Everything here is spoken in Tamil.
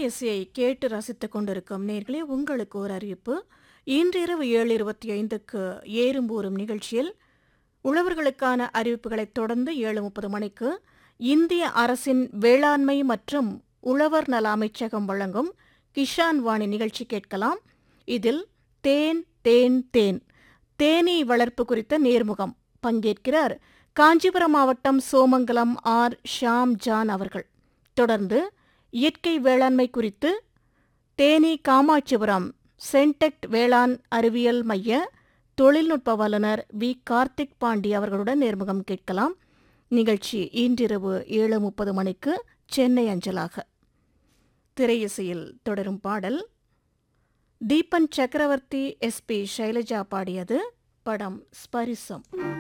இசையை கேட்டு ரசித்துக் கொண்டிருக்கும் நேர்களே உங்களுக்கு ஒரு அறிவிப்பு இன்றிரவு ஏழு இருபத்தி ஐந்துக்கு ஏறும்பூரும் நிகழ்ச்சியில் உழவர்களுக்கான அறிவிப்புகளைத் தொடர்ந்து ஏழு முப்பது மணிக்கு இந்திய அரசின் வேளாண்மை மற்றும் உழவர் நல அமைச்சகம் வழங்கும் கிஷான் வாணி நிகழ்ச்சி கேட்கலாம் இதில் தேன் தேன் தேன் தேனீ வளர்ப்பு குறித்த நேர்முகம் பங்கேற்கிறார் காஞ்சிபுரம் மாவட்டம் சோமங்கலம் ஆர் ஷாம் ஜான் அவர்கள் தொடர்ந்து இயற்கை வேளாண்மை குறித்து தேனி காமாட்சிபுரம் சென்டெக்ட் வேளாண் அறிவியல் மைய தொழில்நுட்ப வல்லுநர் வி கார்த்திக் பாண்டி அவர்களுடன் நேர்முகம் கேட்கலாம் நிகழ்ச்சி இன்றிரவு ஏழு முப்பது மணிக்கு சென்னை அஞ்சலாக திரையிசையில் தொடரும் பாடல் தீபன் சக்கரவர்த்தி எஸ்பி சைலஜா பாடியது படம் ஸ்பரிசம்